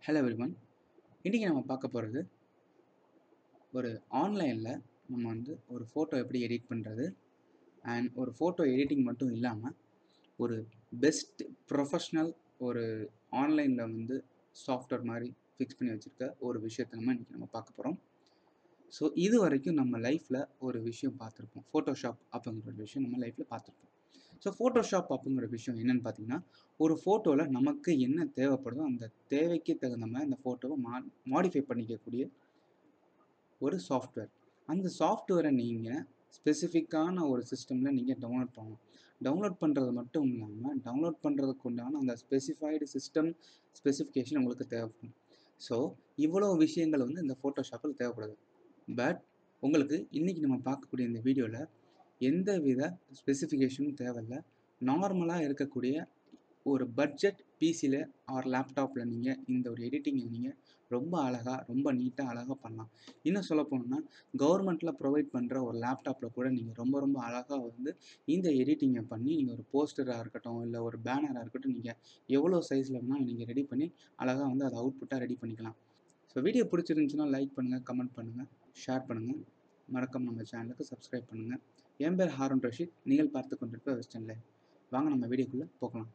Hello everyone இன்றைக்கி நம்ம பார்க்க போகிறது ஒரு ஆன்லைனில் நம்ம வந்து ஒரு ஃபோட்டோ எப்படி எடிட் பண்ணுறது அண்ட் ஒரு ஃபோட்டோ எடிட்டிங் மட்டும் இல்லாமல் ஒரு பெஸ்ட் ப்ரொஃபஷ்னல் ஒரு ஆன்லைனில் வந்து சாஃப்ட்வேர் மாதிரி ஃபிக்ஸ் பண்ணி வச்சுருக்க ஒரு விஷயத்தை நம்ம இன்றைக்கி நம்ம பார்க்க போகிறோம் ஸோ இது வரைக்கும் நம்ம லைஃப்பில் ஒரு விஷயம் பார்த்துருப்போம் ஃபோட்டோஷாப் அப்படிங்கிற ஒரு விஷயம் நம்ம லைஃப்பில் பார்த்துருப்போம் ஸோ ஃபோட்டோஷாப் அப்படிங்கிற விஷயம் என்னென்னு பார்த்தீங்கன்னா ஒரு ஃபோட்டோவில் நமக்கு என்ன தேவைப்படுதோ அந்த தேவைக்கு தகுந்த மாதிரி அந்த ஃபோட்டோவை மா மாடிஃபை பண்ணிக்கக்கூடிய ஒரு சாஃப்ட்வேர் அந்த சாஃப்ட்வேரை நீங்கள் ஸ்பெசிஃபிக்கான ஒரு சிஸ்டமில் நீங்கள் டவுன்லோட் பண்ணணும் டவுன்லோட் பண்ணுறது மட்டும் இல்லாமல் டவுன்லோட் பண்ணுறதுக்கு உண்டான அந்த ஸ்பெசிஃபைடு சிஸ்டம் ஸ்பெசிஃபிகேஷன் உங்களுக்கு தேவைப்படும் ஸோ இவ்வளோ விஷயங்கள் வந்து இந்த ஃபோட்டோஷாப்பில் தேவைப்படுது பட் உங்களுக்கு இன்றைக்கி நம்ம பார்க்கக்கூடிய இந்த வீடியோவில் எந்த வித ஸ்பெசிஃபிகேஷனும் தேவையில்ல நார்மலாக இருக்கக்கூடிய ஒரு பட்ஜெட் பிசியில் ஆர் லேப்டாப்பில் நீங்கள் இந்த ஒரு எடிட்டிங்கை நீங்கள் ரொம்ப அழகாக ரொம்ப நீட்டாக அழகாக பண்ணலாம் இன்னும் சொல்ல போனோம்னா கவர்மெண்ட்டில் ப்ரொவைட் பண்ணுற ஒரு லேப்டாப்பில் கூட நீங்கள் ரொம்ப ரொம்ப அழகாக வந்து இந்த எடிட்டிங்கை பண்ணி நீங்கள் ஒரு போஸ்டராக இருக்கட்டும் இல்லை ஒரு பேனராக இருக்கட்டும் நீங்கள் எவ்வளோ சைஸில் வேணாலும் நீங்கள் ரெடி பண்ணி அழகாக வந்து அதை அவுட்புட்டாக ரெடி பண்ணிக்கலாம் ஸோ வீடியோ பிடிச்சிருந்துச்சுன்னா லைக் பண்ணுங்கள் கமெண்ட் பண்ணுங்கள் ஷேர் பண்ணுங்கள் மறக்காம நம்ம சேனலுக்கு சப்ஸ்கிரைப் பண்ணுங்கள் என் பேர் ஹாரூன் ரஷீத் நீங்கள் பார்த்து கொண்டிருக்க வெஸ்டர்ன் லைஃப் வாங்க நம்ம வீடியோக்குள்ளே போகலாம்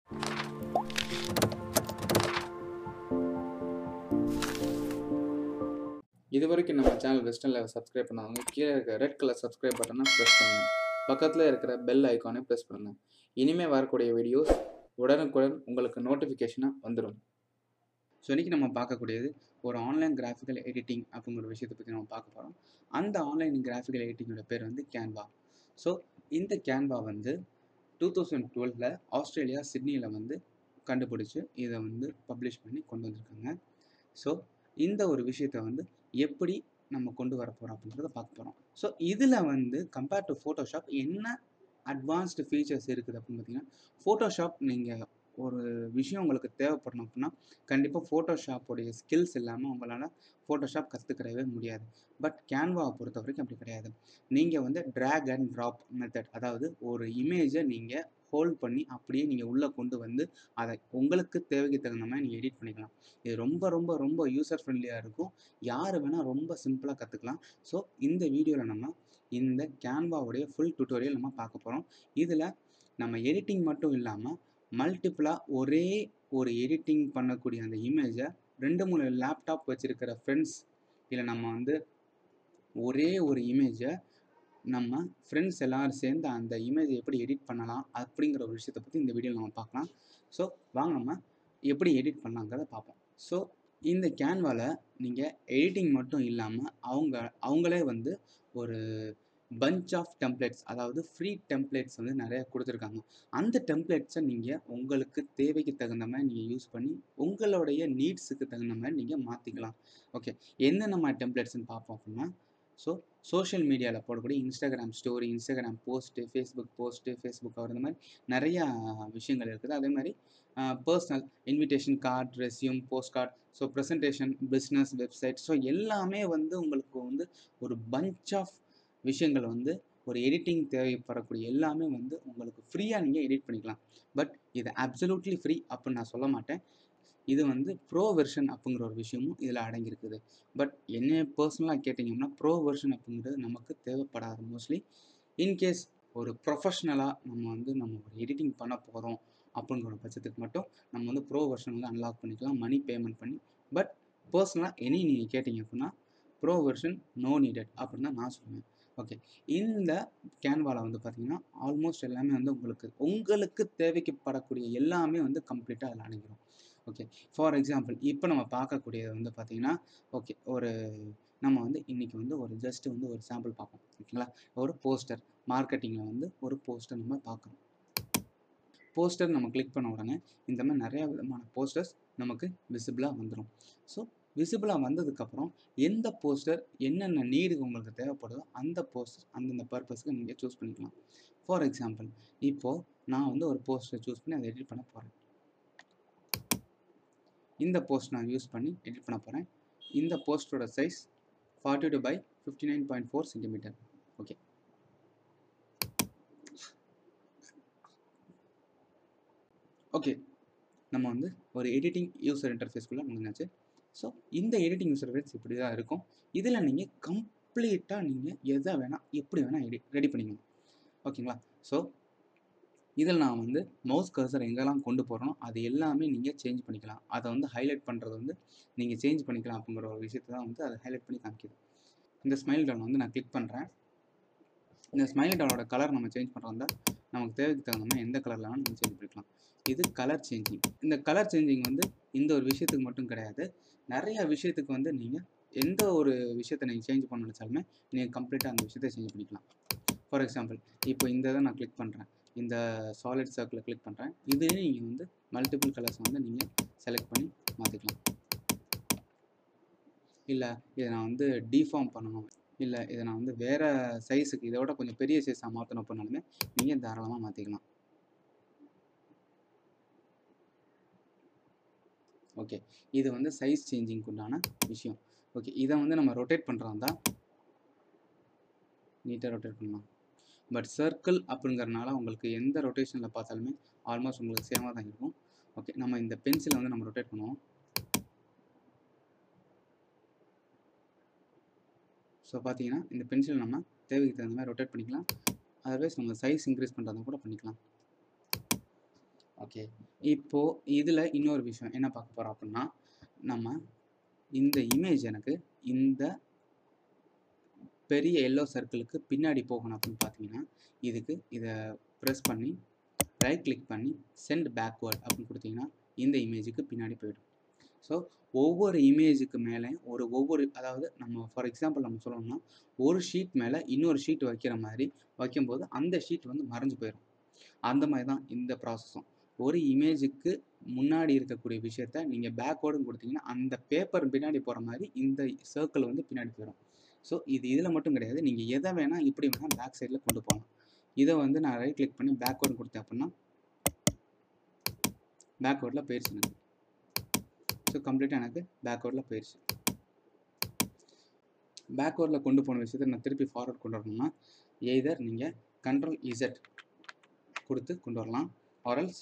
இது வரைக்கும் நம்ம சேனல் வெஸ்டர்ன் லைவ் சப்ஸ்கிரைப் பண்ணாதவங்க கீழே இருக்க ரெட் கலர் சப்ஸ்கிரைப் பட்டனை ப்ரெஸ் பண்ணுங்கள் பக்கத்தில் இருக்கிற பெல் ஐக்கானை ப்ரெஸ் பண்ணுங்கள் இனிமேல் வரக்கூடிய வீடியோஸ் உடனுக்குடன் உங்களுக்கு நோட்டிஃபிகேஷனாக வந்துடும் ஸோ இன்றைக்கி நம்ம பார்க்கக்கூடியது ஒரு ஆன்லைன் கிராஃபிக்கல் எடிட்டிங் அப்படிங்கிற விஷயத்தை பற்றி நம்ம பார்க்க போகிறோம் அந்த ஆன்லைன் கிராஃபிக்கல் எடிட்டிங்கோட பேர் வந்து கேன்வா ஸோ இந்த கேன்வா வந்து டூ தௌசண்ட் டுவெலில் ஆஸ்திரேலியா சிட்னியில் வந்து கண்டுபிடிச்சி இதை வந்து பப்ளிஷ் பண்ணி கொண்டு வந்திருக்காங்க ஸோ இந்த ஒரு விஷயத்தை வந்து எப்படி நம்ம கொண்டு வர போகிறோம் அப்படின்றத பார்க்க போகிறோம் ஸோ இதில் வந்து கம்பேர்ட் டு ஃபோட்டோஷாப் என்ன அட்வான்ஸ்டு ஃபீச்சர்ஸ் இருக்குது அப்படின்னு பார்த்தீங்கன்னா ஃபோட்டோஷாப் நீங்கள் ஒரு விஷயம் உங்களுக்கு தேவைப்படணும் அப்படின்னா கண்டிப்பாக ஃபோட்டோஷாப்போடைய ஸ்கில்ஸ் இல்லாமல் உங்களால் ஃபோட்டோஷாப் கற்றுக்கிறவே முடியாது பட் கேன்வாவை பொறுத்த வரைக்கும் அப்படி கிடையாது நீங்கள் வந்து ட்ராக் அண்ட் ட்ராப் மெத்தட் அதாவது ஒரு இமேஜை நீங்கள் ஹோல்ட் பண்ணி அப்படியே நீங்கள் உள்ளே கொண்டு வந்து அதை உங்களுக்கு தேவைக்கு தகுந்த மாதிரி நீங்கள் எடிட் பண்ணிக்கலாம் இது ரொம்ப ரொம்ப ரொம்ப யூசர் ஃப்ரெண்ட்லியாக இருக்கும் யார் வேணால் ரொம்ப சிம்பிளாக கற்றுக்கலாம் ஸோ இந்த வீடியோவில் நம்ம இந்த கேன்வாவுடைய ஃபுல் டுட்டோரியல் நம்ம பார்க்க போகிறோம் இதில் நம்ம எடிட்டிங் மட்டும் இல்லாமல் மல்டிப்புளாக ஒரே ஒரு எடிட்டிங் பண்ணக்கூடிய அந்த இமேஜை ரெண்டு மூணு லேப்டாப் வச்சுருக்கிற ஃப்ரெண்ட்ஸ் இல்லை நம்ம வந்து ஒரே ஒரு இமேஜை நம்ம ஃப்ரெண்ட்ஸ் எல்லோரும் சேர்ந்து அந்த இமேஜை எப்படி எடிட் பண்ணலாம் அப்படிங்கிற ஒரு விஷயத்தை பற்றி இந்த வீடியோவில் நம்ம பார்க்கலாம் ஸோ வாங்க நம்ம எப்படி எடிட் பண்ணலாங்கிறத பார்ப்போம் ஸோ இந்த கேன்வாவில் நீங்கள் எடிட்டிங் மட்டும் இல்லாமல் அவங்க அவங்களே வந்து ஒரு பஞ்ச் ஆஃப் டெம்ப்ளேட்ஸ் அதாவது ஃப்ரீ டெம்ப்ளேட்ஸ் வந்து நிறைய கொடுத்துருக்காங்க அந்த டெம்ப்ளேட்ஸை நீங்கள் உங்களுக்கு தேவைக்கு தகுந்த மாதிரி நீங்கள் யூஸ் பண்ணி உங்களுடைய நீட்ஸுக்கு தகுந்த மாதிரி நீங்கள் மாற்றிக்கலாம் ஓகே என்னென்ன மாதிரி டெம்ப்ளேட்ஸ்னு பார்ப்போம் அப்படின்னா ஸோ சோஷியல் மீடியாவில் போடக்கூடிய Instagram story Instagram post Facebook post Facebook cover இந்த மாதிரி நிறையா விஷயங்கள் இருக்குது அதே மாதிரி personal invitation card resume post card so presentation business website so எல்லாமே வந்து உங்களுக்கு வந்து ஒரு பஞ்ச் ஆஃப் விஷயங்கள் வந்து ஒரு எடிட்டிங் தேவைப்படக்கூடிய எல்லாமே வந்து உங்களுக்கு ஃப்ரீயாக நீங்கள் எடிட் பண்ணிக்கலாம் பட் இது அப்சல்யூட்லி ஃப்ரீ அப்படின்னு நான் சொல்ல மாட்டேன் இது வந்து ப்ரோ வெர்ஷன் அப்படிங்கிற ஒரு விஷயமும் இதில் அடங்கியிருக்குது பட் என்ன பர்சனலாக கேட்டிங்கன்னா ப்ரோ வெர்ஷன் அப்படிங்கிறது நமக்கு தேவைப்படாது மோஸ்ட்லி இன்கேஸ் ஒரு ப்ரொஃபஷ்னலாக நம்ம வந்து நம்ம ஒரு எடிட்டிங் பண்ண போகிறோம் அப்படிங்கிற பட்சத்துக்கு மட்டும் நம்ம வந்து ப்ரோ வெர்ஷன் வந்து அன்லாக் பண்ணிக்கலாம் மணி பேமெண்ட் பண்ணி பட் பர்சனலாக எனி நீங்கள் கேட்டிங்க அப்படின்னா ப்ரோ வெர்ஷன் நோ நீடட் அப்படின்னு தான் நான் சொல்லுவேன் ஓகே இந்த கேன்வாவில் வந்து பார்த்திங்கன்னா ஆல்மோஸ்ட் எல்லாமே வந்து உங்களுக்கு உங்களுக்கு தேவைக்கப்படக்கூடிய எல்லாமே வந்து கம்ப்ளீட்டாக அதில் அடங்கிடும் ஓகே ஃபார் எக்ஸாம்பிள் இப்போ நம்ம பார்க்கக்கூடியது வந்து பார்த்திங்கன்னா ஓகே ஒரு நம்ம வந்து இன்றைக்கி வந்து ஒரு ஜஸ்ட்டு வந்து ஒரு சாம்பிள் பார்ப்போம் ஓகேங்களா ஒரு போஸ்டர் மார்க்கெட்டிங்கில் வந்து ஒரு போஸ்டர் நம்ம பார்க்குறோம் போஸ்டர் நம்ம கிளிக் பண்ண உடனே இந்த மாதிரி நிறையா விதமான போஸ்டர்ஸ் நமக்கு விசிபிளாக வந்துடும் ஸோ விசிபிளாக வந்ததுக்கப்புறம் எந்த போஸ்டர் என்னென்ன நீடு உங்களுக்கு தேவைப்படுதோ அந்த போஸ்டர் அந்தந்த பர்பஸ்க்கு நீங்கள் சூஸ் பண்ணிக்கலாம் ஃபார் எக்ஸாம்பிள் இப்போது நான் வந்து ஒரு போஸ்டர் சூஸ் பண்ணி அதை எடிட் பண்ண போகிறேன் இந்த போஸ்ட் நான் யூஸ் பண்ணி எடிட் பண்ண போகிறேன் இந்த போஸ்டரோட size forty two by fifty nine point four centimetre okay okay நம்ம வந்து ஒரு எடிட்டிங் யூசர் இன்டர்ஃபேஸ்க்குள்ளே நுழைஞ்சாச்சு ஸோ இந்த எடிட்டிங் யூசர் இன்டர்ஃபேஸ் இப்படி தான் இருக்கும் இதில் நீங்கள் கம்ப்ளீட்டாக நீங்கள் எதை வேணால் எப்படி வேணால் எடி ரெடி பண்ணிக்கணும் ஓகேங்களா ஸோ இதில் நான் வந்து மவுஸ் கர்சர் எங்கெல்லாம் கொண்டு போகிறோம் அது எல்லாமே நீங்கள் சேஞ்ச் பண்ணிக்கலாம் அதை வந்து ஹைலைட் பண்ணுறது வந்து நீங்கள் சேஞ்ச் பண்ணிக்கலாம் அப்படிங்கிற ஒரு விஷயத்தை தான் வந்து அதை ஹைலைட் பண்ணி காமிக்குது இந்த ஸ்மைல் டவுன் வந்து நான் கிளிக் பண்ணுறேன் இந்த ஸ்மைல் டவுனோட கலர் நம்ம சேஞ்ச் பண்ணுறோம் தான் நமக்கு தேவைக்கு தகுந்த மாதிரி எந்த கலரில் வேணாலும் நம்ம சேஞ்ச் பண்ணிக்கலாம் இது கலர் சேஞ்சிங் இந்த கலர் சேஞ்சிங் வந்து இந்த ஒரு விஷயத்துக்கு மட்டும் கிடையாது நிறைய விஷயத்துக்கு வந்து நீங்கள் எந்த ஒரு விஷயத்தை நீங்கள் சேஞ்ச் பண்ண நினச்சாலுமே நீங்கள் கம்ப்ளீட்டாக அந்த விஷயத்தை சேஞ்ச் பண்ணிக்கலாம் ஃபார் எக்ஸாம்பிள் இப்போ இந்த இதை நான் கிளிக் பண்ணுறேன் இந்த சாலிட் சர்க்கிளை கிளிக் பண்ணுறேன் இதுலேயே நீங்கள் வந்து மல்டிபிள் கலர்ஸ் வந்து நீங்கள் செலக்ட் பண்ணி மாற்றிக்கலாம் இல்லை இதை நான் வந்து டிஃபார்ம் பண்ணணும் இல்லை இதை நான் வந்து வேறு சைஸுக்கு இதை விட கொஞ்சம் பெரிய சைஸாக மாற்றணும் அப்படின்னாலுமே நீங்கள் தாராளமாக மாற்றிக்கலாம் ஓகே இது வந்து சைஸ் சேஞ்சிங்க்கு உண்டான விஷயம் ஓகே இதை வந்து நம்ம ரொட்டேட் பண்ணுறோம் தான் நீட்டாக ரொட்டேட் பண்ணலாம் பட் சர்க்கிள் அப்படிங்கிறனால உங்களுக்கு எந்த ரொட்டேஷனில் பார்த்தாலுமே ஆல்மோஸ்ட் உங்களுக்கு சேமாக தான் இருக்கும் ஓகே நம்ம இந்த பென்சிலை வந்து நம்ம ரொட்டேட் பண்ணுவோம் ஸோ பார்த்தீங்கன்னா இந்த பென்சில் நம்ம தேவைக்கு தகுந்த மாதிரி ரொட்டேட் பண்ணிக்கலாம் அதர்வைஸ் நம்ம சைஸ் இன்க்ரீஸ் பண்ணுறதும் கூட பண்ணிக்கலாம் ஓகே இப்போது இதில் இன்னொரு விஷயம் என்ன பார்க்க போகிறோம் அப்படின்னா நம்ம இந்த இமேஜ் எனக்கு இந்த பெரிய எல்லோ சர்க்கிளுக்கு பின்னாடி போகணும் அப்படின்னு பார்த்தீங்கன்னா இதுக்கு இதை ப்ரெஸ் பண்ணி ரைட் கிளிக் பண்ணி சென்ட் பேக்வேர்ட் அப்படின்னு கொடுத்தீங்கன்னா இந்த இமேஜுக்கு பின்னாடி போயிடும் ஸோ ஒவ்வொரு இமேஜுக்கு மேலே ஒரு ஒவ்வொரு அதாவது நம்ம ஃபார் எக்ஸாம்பிள் நம்ம சொல்லணும்னா ஒரு ஷீட் மேலே இன்னொரு ஷீட் வைக்கிற மாதிரி வைக்கும்போது அந்த ஷீட் வந்து மறைஞ்சு போயிடும் அந்த மாதிரி தான் இந்த ப்ராசஸும் ஒரு இமேஜுக்கு முன்னாடி இருக்கக்கூடிய விஷயத்த நீங்கள் பேக்வேர்டும் கொடுத்தீங்கன்னா அந்த பேப்பர் பின்னாடி போகிற மாதிரி இந்த சர்க்கிள் வந்து பின்னாடி போயிடும் ஸோ இது இதில் மட்டும் கிடையாது நீங்கள் எதை வேணால் இப்படி வேணால் பேக் சைடில் கொண்டு போகலாம் இதை வந்து நான் ரைட் கிளிக் பண்ணி பேக்வேர்டு கொடுத்தேன் அப்படின்னா பேக்வேர்டில் போயிடுச்சு எனக்கு ஸோ கம்ப்ளீட்டாக எனக்கு பேக்வேர்டில் போயிடுச்சு பேக்வேர்டில் கொண்டு போன விஷயத்தை நான் திருப்பி ஃபார்வர்ட் கொண்டு வரணும்னா எய்தர் நீங்கள் கண்ட்ரோல் இசட் கொடுத்து கொண்டு வரலாம் ஆரல்ஸ்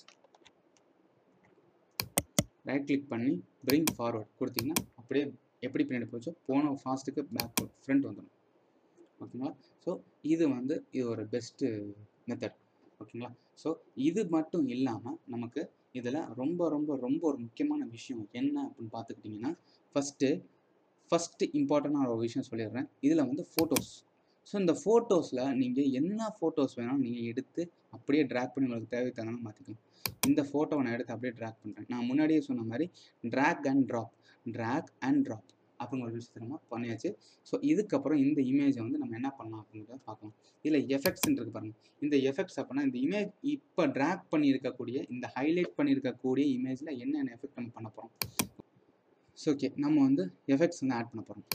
ரைட் கிளிக் பண்ணி பிரிங் ஃபார்வர்ட் கொடுத்தீங்கன்னா அப்படியே எப்படி பின்னாடி போச்சோ போன ஃபாஸ்ட்டுக்கு பேக் ஃப்ரண்ட் வந்துடும் ஓகேங்களா ஸோ இது வந்து இது ஒரு பெஸ்ட்டு மெத்தட் ஓகேங்களா ஸோ இது மட்டும் இல்லாமல் நமக்கு இதில் ரொம்ப ரொம்ப ரொம்ப ஒரு முக்கியமான விஷயம் என்ன அப்படின்னு பார்த்துக்கிட்டிங்கன்னா ஃபஸ்ட்டு ஃபஸ்ட்டு இம்பார்ட்டண்டான ஒரு விஷயம் சொல்லிடுறேன் இதில் வந்து ஃபோட்டோஸ் ஸோ இந்த ஃபோட்டோஸில் நீங்கள் என்ன ஃபோட்டோஸ் வேணாலும் நீங்கள் எடுத்து அப்படியே ட்ராக் பண்ணி உங்களுக்கு தேவை தகுந்தாலும் மாற்றிக்கலாம் இந்த ஃபோட்டோவை நான் எடுத்து அப்படியே ட்ராக் பண்ணுறேன் நான் முன்னாடியே சொன்ன மாதிரி drag and drop drag and drop அப்படிங்கிற ஒரு விஷயத்தை நம்ம பண்ணியாச்சு ஸோ இதுக்கப்புறம் இந்த இமேஜை வந்து நம்ம என்ன பண்ணலாம் அப்படிங்கிறத பார்க்கலாம் இதில் எஃபெக்ட்ஸ் இருக்கு பாருங்கள் இந்த எஃபெக்ட்ஸ் அப்படின்னா இந்த இமேஜ் இப்போ ட்ராக் பண்ணியிருக்கக்கூடிய இந்த ஹைலைட் பண்ணியிருக்கக்கூடிய இமேஜில் என்னென்ன எஃபெக்ட் நம்ம பண்ண போகிறோம் ஸோ ஓகே நம்ம வந்து எஃபெக்ட்ஸ் வந்து ஆட் பண்ண போகிறோம்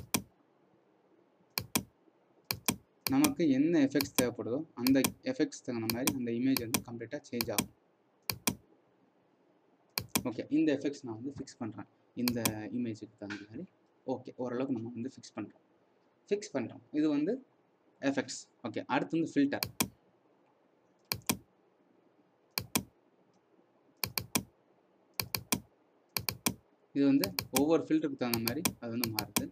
நமக்கு என்ன எஃபெக்ட்ஸ் தேவைப்படுதோ அந்த எஃபெக்ட்ஸ் தகுந்த மாதிரி அந்த இமேஜ் வந்து கம்ப்ளீட்டாக சேஞ்ச் ஆகும் ஓகே இந்த எஃபெக்ட்ஸ் நான் வந்து ஃபிக்ஸ் பண்ணுறேன் இந்த இமேஜுக்கு தகுந்த மாதிரி ஓகே ஓரளவுக்கு நம்ம வந்து ஃபிக்ஸ் பண்ணுறோம் ஃபிக்ஸ் பண்ணுறோம் இது வந்து எஃபெக்ட்ஸ் ஓகே அடுத்து வந்து ஃபில்டர் இது வந்து ஒவ்வொரு ஃபில்டருக்கு தகுந்த மாதிரி அது வந்து மாறுது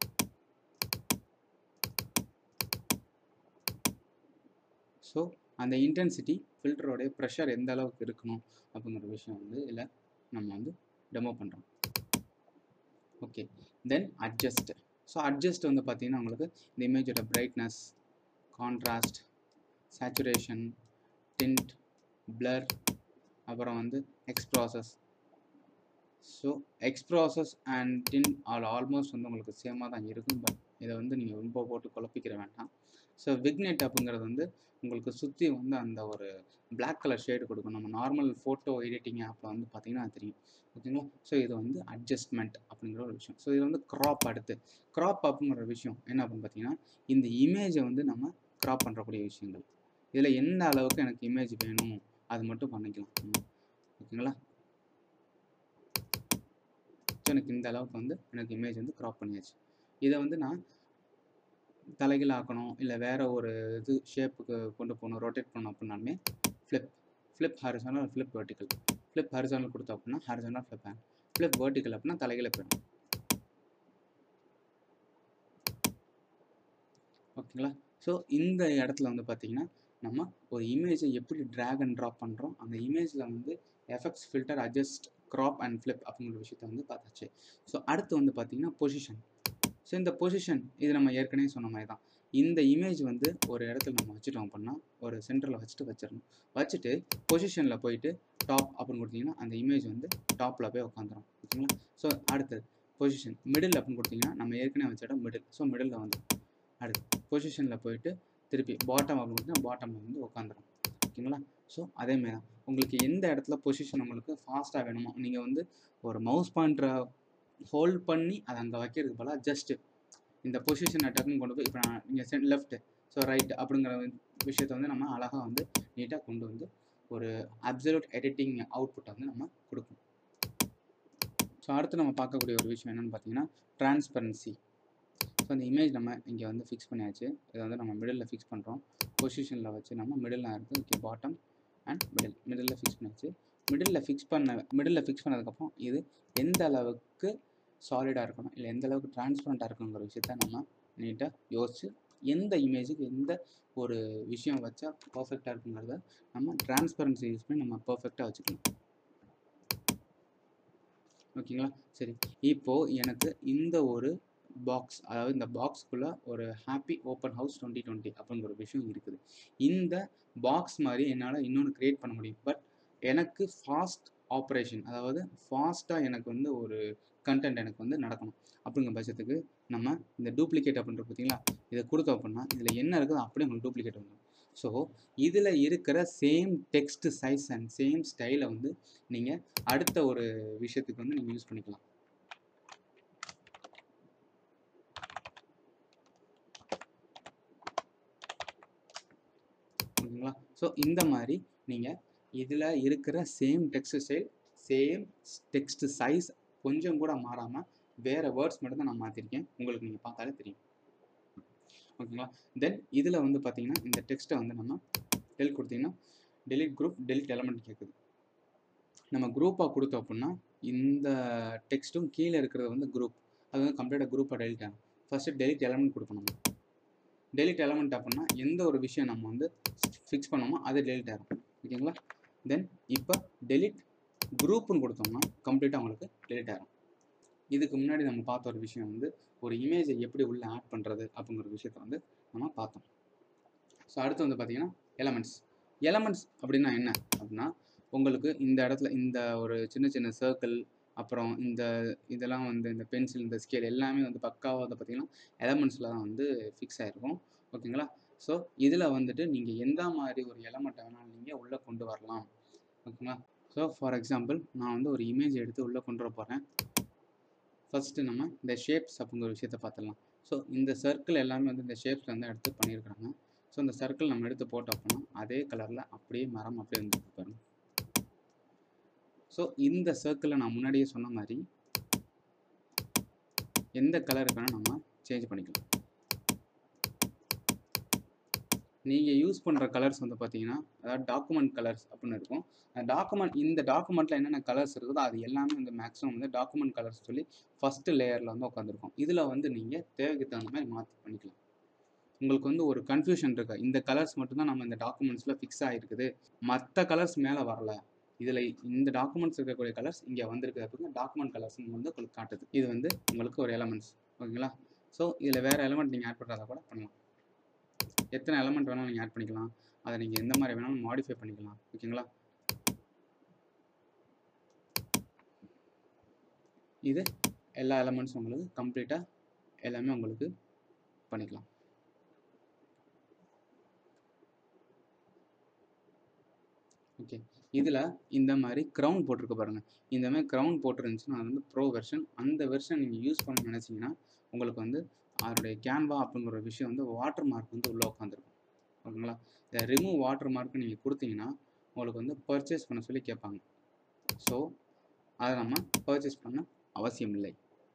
ஸோ அந்த இன்டென்சிட்டி ஃபில்டரோடைய ப்ரெஷர் எந்த அளவுக்கு இருக்கணும் அப்படிங்கிற விஷயம் வந்து இதில் நம்ம வந்து டெமோ பண்ணுறோம் okay then adjust so adjust வந்து பார்த்தீங்கன்னா உங்களுக்கு இந்த இமேஜோட brightness contrast saturation tint blur அப்புறம் வந்து x process so x process and tint all almost வந்து உங்களுக்கு சேமாக தான் இருக்கும் பட் இதை வந்து நீங்கள் ரொம்ப போட்டு குழப்பிக்கிற வேண்டாம் ஸோ விக்னெட் அப்படிங்கிறது வந்து உங்களுக்கு சுற்றி வந்து அந்த ஒரு பிளாக் கலர் ஷேடு கொடுக்கும் நம்ம நார்மல் ஃபோட்டோ எடிட்டிங் ஆப்பில் வந்து பார்த்தீங்கன்னா தெரியும் ஓகேங்களா ஸோ இது வந்து அட்ஜஸ்ட்மெண்ட் அப்படிங்கிற ஒரு விஷயம் ஸோ இது வந்து க்ராப் அடுத்து க்ராப் அப்படிங்கிற விஷயம் என்ன அப்படின்னு பார்த்தீங்கன்னா இந்த இமேஜை வந்து நம்ம க்ராப் பண்ணுறக்கூடிய விஷயங்கள் இதில் எந்த அளவுக்கு எனக்கு இமேஜ் வேணும் அது மட்டும் பண்ணிக்கலாம் ஓகேங்களா ஸோ எனக்கு இந்த அளவுக்கு வந்து எனக்கு இமேஜ் வந்து க்ராப் பண்ணியாச்சு இதை வந்து நான் தலைகீழ் ஆக்கணும் இல்லை வேறு ஒரு இது ஷேப்புக்கு கொண்டு போகணும் ரொட்டேட் பண்ணணும் அப்படின்னாலுமே flip flip horizontal flip vertical flip horizontal கொடுத்தோம் அப்படின்னா horizontal flip and flip vertical அப்படின்னா தலைகளை போயிடும் ஓகேங்களா ஸோ இந்த இடத்துல வந்து பார்த்தீங்கன்னா நம்ம ஒரு இமேஜை எப்படி ட்ராக் அண்ட் ட்ராப் பண்ணுறோம் அந்த இமேஜில் வந்து effects filter adjust crop and flip அப்படிங்கிற விஷயத்த வந்து பார்த்தாச்சு ஸோ அடுத்து வந்து பார்த்தீங்கன்னா பொசிஷன் ஸோ இந்த பொசிஷன் இது நம்ம ஏற்கனவே சொன்ன மாதிரி தான் இந்த இமேஜ் வந்து ஒரு இடத்துல நம்ம வச்சுட்டோம் அப்படின்னா ஒரு சென்டரில் வச்சுட்டு வச்சிடணும் வச்சுட்டு பொசிஷனில் போயிட்டு டாப் அப்படின்னு கொடுத்தீங்கன்னா அந்த இமேஜ் வந்து டாப்பில் போய் உட்காந்துரும் ஓகேங்களா ஸோ அடுத்தது பொசிஷன் மிடில் அப்படின்னு கொடுத்தீங்கன்னா நம்ம ஏற்கனவே வச்ச இடம் மிடில் ஸோ மிடில் வந்து அடுத்து பொசிஷனில் போயிட்டு திருப்பி பாட்டம் அப்படின்னு கொடுத்தீங்கன்னா பாட்டமில் வந்து உட்காந்துரும் ஓகேங்களா ஸோ அதேமாதிரி தான் உங்களுக்கு எந்த இடத்துல பொசிஷன் உங்களுக்கு ஃபாஸ்ட்டாக வேணுமோ நீங்கள் வந்து ஒரு மவுஸ் பாயிண்டரை ஹோல்ட் பண்ணி அதை அங்கே வைக்கிறதுக்கு பதிலாக ஜஸ்ட்டு இந்த பொசிஷனை டக்குன்னு கொண்டு போய் இப்போ நான் நீங்கள் சென்ட் லெஃப்ட் ஸோ ரைட் அப்படிங்கிற விஷயத்த வந்து நம்ம அழகாக வந்து நீட்டாக கொண்டு வந்து ஒரு அப்சல்யூட் எடிட்டிங் அவுட்புட்டை வந்து நம்ம கொடுக்கும் ஸோ அடுத்து நம்ம பார்க்கக்கூடிய ஒரு விஷயம் என்னென்னு பார்த்தீங்கன்னா டிரான்ஸ்பரன்சி ஸோ அந்த இமேஜ் நம்ம இங்கே வந்து ஃபிக்ஸ் பண்ணியாச்சு இதை வந்து நம்ம மிடில் ஃபிக்ஸ் பண்ணுறோம் பொசிஷனில் வச்சு நம்ம மிடில் இருக்குது okay bottom and middle middle fix பண்ணியாச்சு மிடில் ஃபிக்ஸ் பண்ண மிடில் ஃபிக்ஸ் பண்ணதுக்கப்புறம் இது எந்த அளவுக்கு சாலிடாக இருக்கணும் இல்லை எந்த அளவுக்கு டிரான்ஸ்பரண்ட்டாக இருக்கணுங்கிற விஷயத்த நம்ம நீட்டாக யோசிச்சு எந்த இமேஜுக்கு எந்த ஒரு விஷயம் வச்சா பர்ஃபெக்டாக இருக்குங்கிறத நம்ம டிரான்ஸ்பரன்சி யூஸ் பண்ணி நம்ம பர்ஃபெக்டாக வச்சுக்கலாம் ஓகேங்களா சரி இப்போது எனக்கு இந்த ஒரு பாக்ஸ் அதாவது இந்த பாக்ஸ்க்குள்ளே ஒரு happy open house twenty twenty அப்படிங்கிற ஒரு விஷயம் இருக்குது இந்த பாக்ஸ் மாதிரி என்னால் இன்னொன்று க்ரியேட் பண்ண முடியும் பட் எனக்கு ஃபாஸ்ட் ஆப்ரேஷன் அதாவது ஃபாஸ்ட்டாக எனக்கு வந்து ஒரு கண்டென்ட் எனக்கு வந்து நடக்கணும் அப்படிங்கிற பட்சத்துக்கு நம்ம இந்த டூப்ளிகேட் அப்படின்ற பார்த்தீங்களா இதை கொடுத்தோம் அப்படின்னா இதில் என்ன இருக்குதோ அப்படியே உங்களுக்கு டூப்ளிகேட் வந்துடும் ஸோ இதில் இருக்கிற same text size and same ஸ்டைலை வந்து நீங்கள் அடுத்த ஒரு விஷயத்துக்கு வந்து நீங்கள் யூஸ் பண்ணிக்கலாம் ஓகேங்களா ஸோ இந்த மாதிரி நீங்கள் இதில் இருக்கிற same text style same text size கொஞ்சம் கூட மாறாமல் வேறு வேர்ட்ஸ் மட்டும் தான் நான் மாற்றிருக்கேன் உங்களுக்கு நீங்கள் பார்த்தாலே தெரியும் ஓகேங்களா தென் இதில் வந்து பார்த்தீங்கன்னா இந்த டெக்ஸ்ட்டை வந்து நம்ம டெலிட் கொடுத்தீங்கன்னா டெலிட் குரூப் டெலிட் எலமெண்ட் கேட்குது நம்ம குரூப்பாக கொடுத்தோம் அப்படின்னா இந்த டெக்ஸ்ட்டும் கீழே இருக்கிறது வந்து குரூப் அது வந்து கம்ப்ளீட்டாக குரூப்பாக டெலிட் ஆகும் ஃபஸ்ட்டு டெலிட் எலமெண்ட் கொடுக்கணும் டெலிட் எலமெண்ட் அப்படின்னா எந்த ஒரு விஷயம் நம்ம வந்து ஃபிக்ஸ் பண்ணோமோ அது டெலிட் ஆகும் ஓகேங்களா தென் இப்போ டெலிட் குரூப்னு கொடுத்தோம்னா கம்ப்ளீட்டாக உங்களுக்கு டெலிட் ஆகும் இதுக்கு முன்னாடி நம்ம பார்த்த ஒரு விஷயம் வந்து ஒரு இமேஜை எப்படி உள்ளே ஆட் பண்ணுறது அப்படிங்கிற விஷயத்த வந்து நம்ம பார்த்தோம் ஸோ அடுத்து வந்து பார்த்தீங்கன்னா எலமெண்ட்ஸ் எலமெண்ட்ஸ் அப்படின்னா என்ன அப்படின்னா உங்களுக்கு இந்த இடத்துல இந்த ஒரு சின்ன சின்ன சர்க்கிள் அப்புறம் இந்த இதெல்லாம் வந்து இந்த பென்சில் இந்த ஸ்கேல் எல்லாமே வந்து பக்காவாக வந்து பார்த்திங்கன்னா எலமெண்ட்ஸில் தான் வந்து ஃபிக்ஸ் ஆகிருக்கும் ஓகேங்களா ஸோ இதில் வந்துட்டு நீங்கள் எந்த மாதிரி ஒரு எலமெண்ட்டை வேணாலும் நீங்கள் உள்ளே கொண்டு வரலாம் ஓகேங்களா ஸோ ஃபார் எக்ஸாம்பிள் நான் வந்து ஒரு இமேஜ் எடுத்து உள்ளே கொண்டு வர போகிறேன் ஃபஸ்ட்டு நம்ம இந்த ஷேப்ஸ் அப்படிங்கிற விஷயத்தை பார்த்துடலாம் ஸோ இந்த சர்க்கிள் எல்லாமே வந்து இந்த ஷேப்ஸில் வந்து எடுத்து பண்ணியிருக்கிறாங்க ஸோ இந்த சர்க்கிள் நம்ம எடுத்து போட்டோம் அப்படின்னா அதே கலரில் அப்படியே மரம் அப்படியே வந்து பாருங்க ஸோ இந்த சர்க்கிளை நான் முன்னாடியே சொன்ன மாதிரி எந்த கலருக்கு வேணால் நம்ம சேஞ்ச் பண்ணிக்கலாம் நீங்கள் யூஸ் பண்ணுற கலர்ஸ் வந்து பார்த்தீங்கன்னா அதாவது டாக்குமெண்ட் கலர்ஸ் அப்படின்னு இருக்கும் அந்த டாக்குமெண்ட் இந்த டாக்குமெண்ட்டில் என்னென்ன கலர்ஸ் இருக்குதோ அது எல்லாமே வந்து மேக்ஸிமம் வந்து டாக்குமெண்ட் கலர்ஸ் சொல்லி ஃபஸ்ட்டு லேயரில் வந்து உட்காந்துருக்கும் இதில் வந்து நீங்கள் தேவைக்கு தகுந்த மாதிரி மாற்றி பண்ணிக்கலாம் உங்களுக்கு வந்து ஒரு கன்ஃபியூஷன் இருக்கு இந்த கலர்ஸ் மட்டும்தான் நம்ம இந்த டாக்குமெண்ட்ஸில் ஃபிக்ஸ் ஆகிருக்குது மற்ற கலர்ஸ் மேலே வரல இதில் இந்த டாக்குமெண்ட்ஸ் இருக்கக்கூடிய கலர்ஸ் இங்கே வந்திருக்கு அப்படின்னா டாக்குமெண்ட் கலர்ஸ் வந்து உங்களுக்கு காட்டுது இது வந்து உங்களுக்கு ஒரு எலமெண்ட்ஸ் ஓகேங்களா ஸோ இதில் வேறு எலமெண்ட் நீங்கள் ஆட் பண்ணுறதா கூட பண்ணலாம் எத்தனை எலமெண்ட் வேணாலும் நீங்கள் ஆட் பண்ணிக்கலாம் அதை நீங்கள் எந்த மாதிரி வேணாலும் மாடிஃபை பண்ணிக்கலாம் ஓகேங்களா இது எல்லா எலமெண்ட்ஸும் உங்களுக்கு கம்ப்ளீட்டாக எல்லாமே உங்களுக்கு பண்ணிக்கலாம் ஓகே இதில் இந்த மாதிரி க்ரௌன் போட்டிருக்கு பாருங்கள் இந்த மாதிரி க்ரௌன் போட்டிருந்துச்சுன்னா அது வந்து ப்ரோ வெர்ஷன் அந்த வெர்ஷன் நீங்கள் யூஸ் பண்ண நினச்சிங்கன்னா உங்களுக்கு வந்து அதனுடைய கேன்வா அப்படிங்கிற ஒரு விஷயம் வந்து வாட்டர் மார்க் வந்து உள்ளே உட்காந்துருக்கும் ஓகேங்களா இந்த ரிமூவ் வாட்டர் மார்க் நீங்கள் கொடுத்தீங்கன்னா உங்களுக்கு வந்து பர்ச்சேஸ் பண்ண சொல்லி கேட்பாங்க ஸோ அதை நம்ம பர்ச்சேஸ் பண்ண அவசியம் இல்லை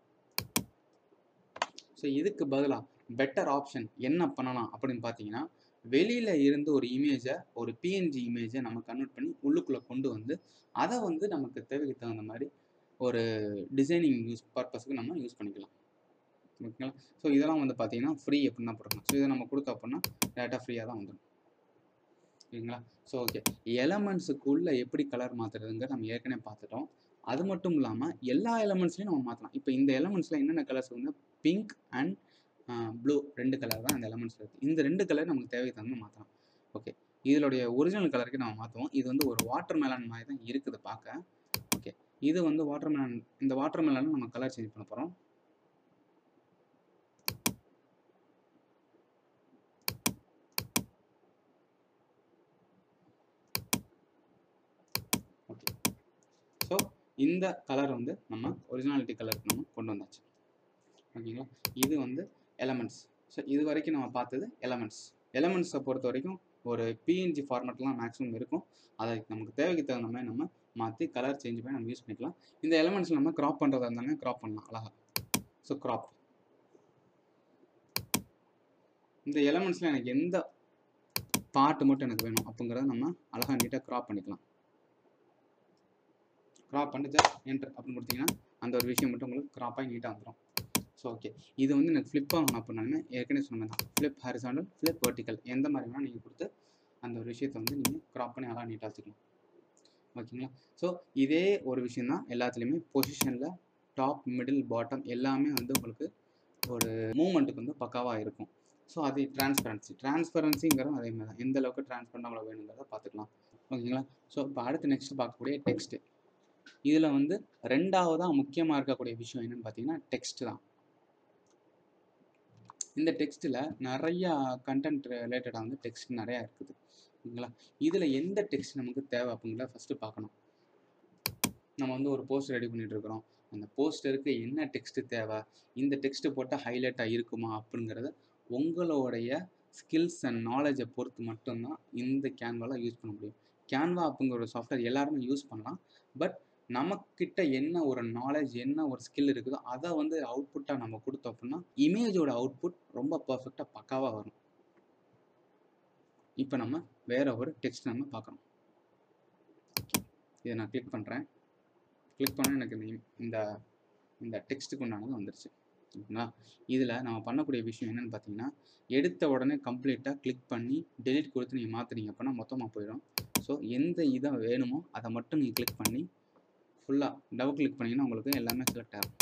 ஸோ இதுக்கு பதிலாக பெட்டர் ஆப்ஷன் என்ன பண்ணலாம் அப்படின்னு பார்த்தீங்கன்னா வெளியில் இருந்து ஒரு இமேஜை ஒரு பிஎன்ஜி இமேஜை நம்ம கன்வெர்ட் பண்ணி உள்ளுக்குள்ளே கொண்டு வந்து அதை வந்து நமக்கு தேவைக்கு தகுந்த மாதிரி ஒரு டிசைனிங் யூஸ் பர்பஸுக்கு நம்ம யூஸ் பண்ணிக்கலாம் ஓகேங்களா ஸோ இதெல்லாம் வந்து பார்த்தீங்கன்னா ஃப்ரீ அப்படின்னு தான் போடணும் ஸோ இதை நம்ம கொடுக்க அப்படின்னா டேரெக்டாக ஃப்ரீயாக தான் வந்துடும் ஓகேங்களா ஸோ ஓகே எலமெண்ட்ஸுக்குள்ளே எப்படி கலர் மாற்றுறதுங்க நம்ம ஏற்கனவே பார்த்துட்டோம் அது மட்டும் இல்லாமல் எல்லா எலமெண்ட்ஸ்லையும் நம்ம மாற்றலாம் இப்போ இந்த எலமெண்ட்ஸில் என்னென்ன கலர்ஸ் வந்து பிங்க் அண்ட் ப்ளூ ரெண்டு கலர் தான் இந்த எலமெண்ட்ஸ் இருக்குது இந்த ரெண்டு கலர் நமக்கு தேவைக்கு தகுந்த மாற்றலாம் ஓகே இதனுடைய ஒரிஜினல் கலருக்கு நம்ம மாற்றுவோம் இது வந்து ஒரு வாட்டர் மெலன் மாதிரி தான் இருக்குது பார்க்க ஓகே இது வந்து வாட்டர் மெலன் இந்த வாட்டர் மெலன் நம்ம கலர் சேஞ்ச் பண்ண போகிறோம் ஓகே ஸோ இந்த கலர் வந்து நம்ம ஒரிஜினாலிட்டி கலருக்கு நம்ம கொண்டு வந்தாச்சு ஓகேங்களா இது வந்து எலமெண்ட்ஸ் ஸோ இது வரைக்கும் நம்ம பார்த்தது எலமெண்ட்ஸ் எலமெண்ட்ஸை பொறுத்த வரைக்கும் ஒரு பிஎன்ஜி ஃபார்மேட்லாம் மேக்ஸிமம் இருக்கும் அதை நமக்கு தேவைக்கு தகுந்த மாதிரி நம்ம மாற்றி கலர் சேஞ்ச் பண்ணி நம்ம யூஸ் பண்ணிக்கலாம் இந்த எலமெண்ட்ஸ் நம்ம க்ராப் பண்ணுறதா இருந்தாலும் க்ராப் பண்ணலாம் அழகா ஸோ க்ராப் இந்த எலமெண்ட்ஸில் எனக்கு எந்த பார்ட் மட்டும் எனக்கு வேணும் அப்படிங்கிறத நம்ம அழகாக நீட்டாக க்ராப் பண்ணிக்கலாம் க்ராப் பண்ணிட்டு ஜஸ்ட் என்ட்ரு அப்படின்னு கொடுத்தீங்கன்னா அந்த ஒரு விஷயம் மட்டும் உங்களுக்கு க்ராப்பாகி நீட்டாக வந்துடும் ஸோ ஓகே இது வந்து எனக்கு ஃப்ளிப் ஆகணும் அப்படின்னாலுமே ஏற்கனவே சொன்ன தான் ஃப்ளிப் ஹாரிசாண்டல் ஃப்ளிப் வெர்டிக்கல் எந்த மாதிரி வேணால் நீங்கள் கொடுத்து அந்த ஒரு விஷயத்தை வந்து நீங்கள் க்ராப் பண்ணி அழகாக நீட்டாக வச்சுக்கலாம் ஓகேங்களா ஸோ இதே ஒரு விஷயம் தான் எல்லாத்துலேயுமே பொசிஷனில் டாப் மிடில் பாட்டம் எல்லாமே வந்து உங்களுக்கு ஒரு மூமெண்ட்டுக்கு வந்து பக்காவாக இருக்கும் ஸோ அது டிரான்ஸ்பரன்சி டிரான்ஸ்பரன்சிங்கிறதும் அதே மாதிரி தான் எந்த அளவுக்கு டிரான்ஸ்பரண்ட் உங்களுக்கு வேணுங்கிறத பார்த்துக்கலாம் ஓகேங்களா ஸோ இப்போ அடுத்து நெக்ஸ்ட் பார்க்கக்கூடிய டெக்ஸ்ட்டு இதில் வந்து ரெண்டாவதாக முக்கியமாக இருக்கக்கூடிய விஷயம் என்னென்னு பார்த்தீங்கன்னா டெக்ஸ்ட் தான் இந்த டெக்ஸ்ட்டில் நிறையா கண்டென்ட் ரிலேட்டடாக வந்து டெக்ஸ்ட் நிறையா இருக்குது ஓகேங்களா இதில் எந்த டெக்ஸ்ட் நமக்கு தேவை அப்படிங்கிறத ஃபஸ்ட்டு பார்க்கணும் நம்ம வந்து ஒரு போஸ்ட் ரெடி பண்ணிட்டு இருக்கிறோம் அந்த போஸ்டருக்கு என்ன டெக்ஸ்ட்டு தேவை இந்த டெக்ஸ்ட்டு போட்டால் ஹைலைட்டாக இருக்குமா அப்படிங்கிறத உங்களுடைய ஸ்கில்ஸ் அண்ட் நாலேஜை பொறுத்து மட்டும்தான் இந்த கேன்வாவில் யூஸ் பண்ண முடியும் கேன்வா அப்படிங்கிற ஒரு சாஃப்ட்வேர் எல்லாருமே யூஸ் பண்ணலாம் பட் நமக்கிட்ட என்ன ஒரு நாலேஜ் என்ன ஒரு ஸ்கில் இருக்குதோ அதை வந்து அவுட்புட்டாக நம்ம கொடுத்தோம் அப்படின்னா இமேஜோட அவுட்புட் ரொம்ப பர்ஃபெக்டாக பக்காவாக வரும் இப்போ நம்ம வேற ஒரு டெக்ஸ்ட் நம்ம பார்க்குறோம் இதை நான் கிளிக் பண்ணுறேன் கிளிக் பண்ண எனக்கு இந்த- இந்த இந்த டெக்ஸ்ட்டுக்கு உண்டானது வந்துருச்சு ஓகேங்களா இதில் நம்ம பண்ணக்கூடிய விஷயம் என்னென்னு பார்த்தீங்கன்னா எடுத்த உடனே கம்ப்ளீட்டாக கிளிக் பண்ணி டெலிட் கொடுத்து நீங்கள் மாற்றுறீங்க அப்படின்னா மொத்தமாக போயிடும் ஸோ எந்த இதை வேணுமோ அதை மட்டும் நீங்கள் கிளிக் பண்ணி ஃபுல்லாக டபுள் கிளிக் பண்ணிங்கன்னா உங்களுக்கு எல்லாமே செலக்ட் ஆகும்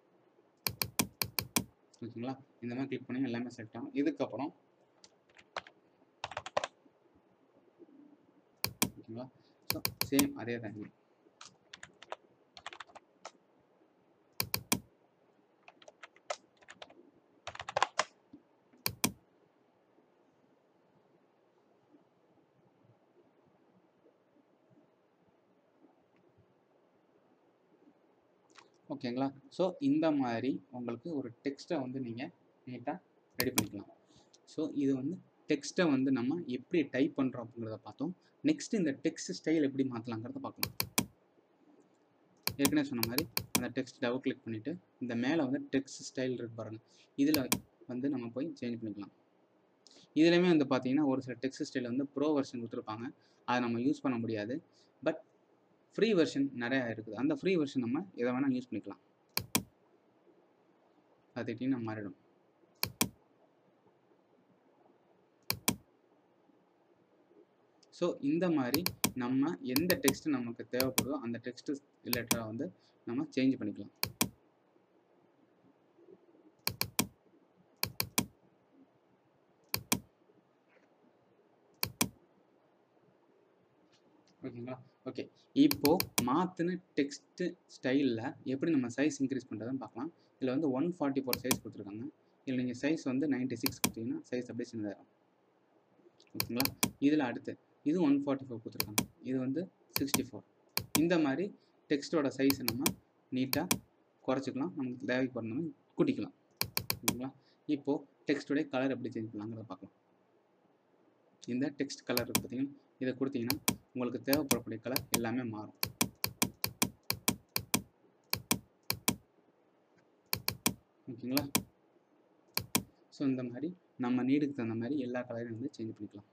ஓகேங்களா இந்த மாதிரி கிளிக் பண்ணி எல்லாமே செலக்ட் ஆகும் இதுக்கப்புறம் ஓகேங்களா ஸோ சேம் அதே தான் இது. ஓகேங்களா ஸோ இந்த மாதிரி உங்களுக்கு ஒரு டெக்ஸ்ட்டை வந்து நீங்கள் நீட்டாக ரெடி பண்ணிக்கலாம் ஸோ இது வந்து டெக்ஸ்ட்டை வந்து நம்ம எப்படி டைப் பண்ணுறோம் அப்படிங்கிறத பார்த்தோம் நெக்ஸ்ட் இந்த டெக்ஸ்ட் ஸ்டைல் எப்படி மாற்றலாங்கிறத பார்க்கலாம் ஏற்கனவே சொன்ன மாதிரி அந்த டெக்ஸ்ட் டபுள் கிளிக் பண்ணிவிட்டு இந்த மேலே வந்து டெக்ஸ்ட் ஸ்டைல் இருக்கு பாருங்க இதில் வந்து நம்ம போய் சேஞ்ச் பண்ணிக்கலாம் இதுலேயுமே வந்து பார்த்தீங்கன்னா ஒரு சில டெக்ஸ்ட் ஸ்டைல் வந்து ப்ரோ வெர்ஷன் கொடுத்துருப்பாங்க அதை நம்ம யூஸ் பண்ண முடியாது பட் ஃப்ரீ வெர்ஷன் நிறையா இருக்குது அந்த ஃப்ரீ வெர்ஷன் நம்ம எதை வேணால் யூஸ் பண்ணிக்கலாம் அது நம்ம மாறிடும் ஸோ இந்த மாதிரி நம்ம எந்த டெக்ஸ்ட் நமக்கு தேவைப்படுதோ அந்த டெக்ஸ்ட் ரிலேட்டடாக வந்து நம்ம சேஞ்ச் பண்ணிக்கலாம் ஓகேங்களா ஓகே இப்போ மாற்றின டெக்ஸ்ட் ஸ்டைலில் எப்படி நம்ம சைஸ் இன்க்ரீஸ் பண்ணுறதுன்னு பார்க்கலாம் இதில் வந்து ஒன் ஃபார்ட்டி ஃபோர் சைஸ் கொடுத்துருக்காங்க இதில் நீங்கள் சைஸ் வந்து நைன்ட்டி சிக்ஸ் கொடுத்தீங்கன்னா சைஸ் அப்படியே சின்னதாகும் ஓகேங்களா இதில் அடுத்து இது ஒன் ஃபார்ட்டி ஃபோர் கொடுத்துருக்காங்க இது வந்து சிக்ஸ்டி ஃபோர் இந்த மாதிரி டெக்ஸ்ட்டோட சைஸை நம்ம நீட்டாக குறைச்சிக்கலாம் நமக்கு தேவைக்கு போகிற கூட்டிக்கலாம் ஓகேங்களா இப்போது டெக்ஸ்டோடைய கலர் எப்படி சேஞ்ச் பண்ணலாங்கிறத பார்க்கலாம் இந்த டெக்ஸ்ட் கலர் இருக்கு பார்த்தீங்கன்னா இதை கொடுத்தீங்கன்னா உங்களுக்கு தேவைப்படக்கூடிய கலர் எல்லாமே மாறும் ஓகேங்களா ஸோ இந்த மாதிரி நம்ம நீடுக்கு தகுந்த மாதிரி எல்லா கலரையும் வந்து சேஞ்ச் பண்ணிக்கலாம்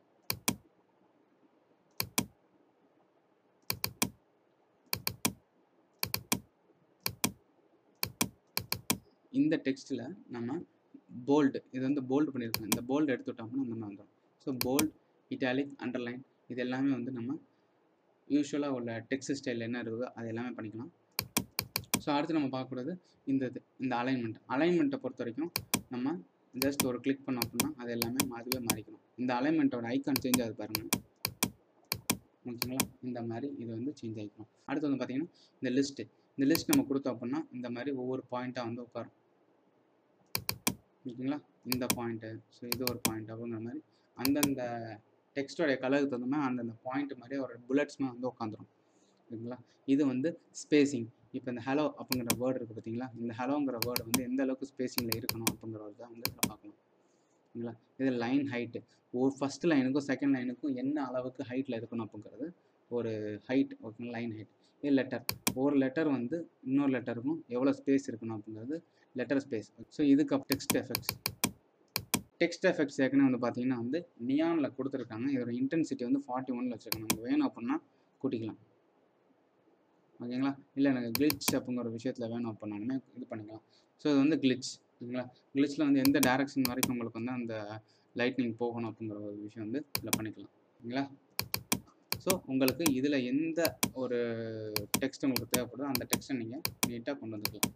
இந்த டெக்ஸ்ட்டில் நம்ம போல்டு இது வந்து போல்டு பண்ணியிருக்கோம் இந்த போல்டு எடுத்துட்டோம்னா அந்த மாதிரி வந்துடும் ஸோ போல்ட் இட்டாலிக் அண்டர்லைன் இது எல்லாமே வந்து நம்ம யூஸ்வலாக உள்ள டெக்ஸ்ட் ஸ்டைல் என்ன இருக்குதோ அது எல்லாமே பண்ணிக்கலாம் ஸோ அடுத்து நம்ம பார்க்கக்கூடாது இந்த இது இந்த அலைன்மெண்ட் அலைன்மெண்ட்டை பொறுத்த வரைக்கும் நம்ம ஜஸ்ட் ஒரு கிளிக் பண்ணோம் அப்படின்னா அது எல்லாமே அதுவே மாறிக்கணும் இந்த அலைன்மெண்ட்டோட ஐக்கான் சேஞ்ச் ஆகுது பாருங்கள் ஓகேங்களா இந்த மாதிரி இது வந்து சேஞ்ச் ஆகிக்கணும் அடுத்து வந்து பார்த்தீங்கன்னா இந்த லிஸ்ட்டு இந்த லிஸ்ட் நம்ம கொடுத்தோம் அப்படின்னா இந்த மாதிரி ஒவ்வொரு பாயிண்ட்டாக வந்து உட்காரும் ஓகேங்களா இந்த பாயிண்ட்டு ஸோ இது ஒரு பாயிண்ட் அப்படிங்கிற மாதிரி அந்தந்த டெக்ஸ்டோடைய கலருக்கு தகுந்த மாதிரி அந்தந்த பாயிண்ட் மாதிரி ஒரு புல்லட்ஸ்மே வந்து உட்காந்துரும் ஓகேங்களா இது வந்து ஸ்பேசிங் இப்போ இந்த ஹலோ அப்படிங்கிற வேர்டு இருக்குது பார்த்தீங்களா இந்த ஹலோங்கிற வேர்டு வந்து எந்த அளவுக்கு ஸ்பேசிங்கில் இருக்கணும் அப்படிங்கிறது தான் வந்து இதில் பார்க்கணும் ஓகேங்களா இது லைன் ஹைட்டு ஒரு ஃபஸ்ட் லைனுக்கும் செகண்ட் லைனுக்கும் என்ன அளவுக்கு ஹைட்டில் இருக்கணும் அப்படிங்கிறது ஒரு ஹைட் ஓகேங்களா லைன் ஹைட் இது லெட்டர் ஒரு லெட்டர் வந்து இன்னொரு லெட்டருக்கும் எவ்வளோ ஸ்பேஸ் இருக்கணும் அப்படிங்கிறது லெட்டர் ஸ்பேஸ் ஸோ இதுக்கு டெக்ஸ்ட் எஃபெக்ட்ஸ் டெக்ஸ்ட் எஃபெக்ட்ஸ் ஏற்கனவே வந்து பார்த்தீங்கன்னா வந்து நியானில் கொடுத்துருக்காங்க இதோட இன்டென்சிட்டி வந்து ஃபார்ட்டி ஒனில் வச்சுருக்கணும் நமக்கு வேணும் அப்படின்னா கூட்டிக்கலாம் ஓகேங்களா இல்லை எனக்கு கிளிச் அப்படிங்கிற விஷயத்தில் வேணும் அப்படின்னாலுமே இது பண்ணிக்கலாம் ஸோ இது வந்து கிளிச் ஓகேங்களா கிளிச்சில் வந்து எந்த டேரக்ஷன் வரைக்கும் உங்களுக்கு வந்து அந்த லைட்னிங் போகணும் அப்படிங்கிற ஒரு விஷயம் வந்து இதில் பண்ணிக்கலாம் ஓகேங்களா ஸோ உங்களுக்கு இதில் எந்த ஒரு டெக்ஸ்ட் உங்களுக்கு தேவைப்படுதோ அந்த டெக்ஸ்ட்டை நீங்கள் நீட்டாக கொண்டு வந்துக்கலாம்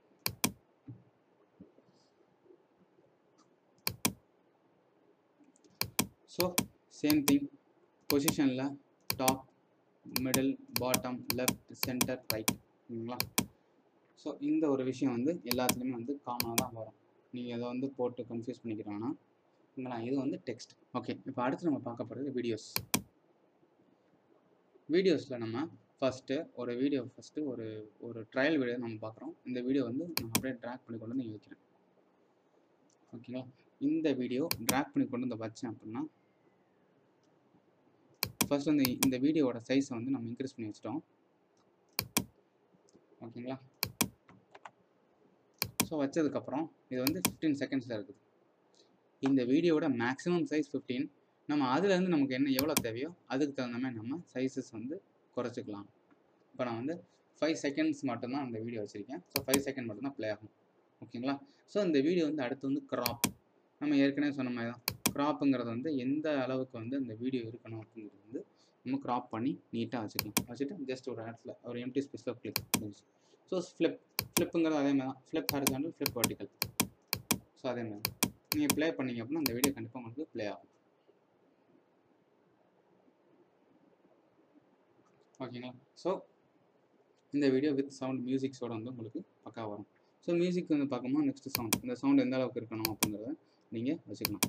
ஸோ சேம் திங் பொசிஷனில் top middle bottom left centre right ஓகேங்களா ஸோ இந்த ஒரு விஷயம் வந்து எல்லாத்துலேயுமே வந்து காமனாக தான் வரும் நீங்கள் அதை வந்து போட்டு கன்ஃபியூஸ் பண்ணிக்கிறாங்கன்னா ஓகேங்களா இது வந்து டெக்ஸ்ட் ஓகே இப்போ அடுத்து நம்ம பார்க்க போகிறது வீடியோஸ் வீடியோஸில் நம்ம ஃபஸ்ட்டு ஒரு வீடியோ ஃபஸ்ட்டு ஒரு ஒரு ட்ரையல் வீடியோ நம்ம பார்க்குறோம் இந்த வீடியோ வந்து நான் அப்படியே ட்ராக் பண்ணி கொண்டு வந்து இங்கே வைக்கிறேன் ஓகேங்களா இந்த வீடியோ ட்ராக் பண்ணி கொண்டு வந்து வச்சேன் அப்படின்னா ஃபர்ஸ்ட் வந்து இந்த வீடியோவோட சைஸை வந்து நம்ம இன்க்ரீஸ் பண்ணி வச்சிட்டோம் ஓகேங்களா ஸோ வச்சதுக்கப்புறம் இது வந்து ஃபிஃப்டீன் செகண்ட்ஸில் இருக்குது இந்த வீடியோவோட மேக்ஸிமம் சைஸ் ஃபிஃப்டீன் நம்ம அதுலேருந்து நமக்கு என்ன எவ்வளோ தேவையோ அதுக்கு தகுந்த மாதிரி நம்ம சைஸஸ் வந்து குறைச்சிக்கலாம் இப்போ நான் வந்து ஃபைவ் செகண்ட்ஸ் மட்டும்தான் அந்த வீடியோ வச்சுருக்கேன் ஸோ ஃபைவ் செகண்ட் மட்டும்தான் ப்ளே ஆகும் ஓகேங்களா ஸோ இந்த வீடியோ வந்து அடுத்து வந்து க்ராப் நம்ம ஏற்கனவே சொன்ன மாதிரி தான் க்ராப்புங்கிறது வந்து எந்த அளவுக்கு வந்து அந்த வீடியோ இருக்கணும் அப்படிங்கிறது வந்து நம்ம க்ராப் பண்ணி நீட்டாக வச்சுக்கலாம் வச்சுட்டு ஜஸ்ட் ஒரு இடத்துல ஒரு எம்டி ஸ்பேஸில் கிளிக் ஸோ ஃப்ளிப் ஃப்ளிப்புங்கிறது அதே மாதிரி தான் flip horizontal flip vertical so அதே மாதிரி நீங்கள் ப்ளே பண்ணீங்க அப்படின்னா அந்த வீடியோ கண்டிப்பாக உங்களுக்கு ப்ளே ஆகும் ஓகேங்களா ஸோ இந்த வீடியோ வித் சவுண்ட் மியூசிக்ஸோட வந்து உங்களுக்கு பக்கா வரும் ஸோ மியூசிக் வந்து பார்க்கும்போது நெக்ஸ்ட் சவுண்ட் இந்த சவுண்ட் எந்த அளவுக்கு இருக்கணும் அப்படிங்கிறத நீங்கள் வச்சுக்கலாம்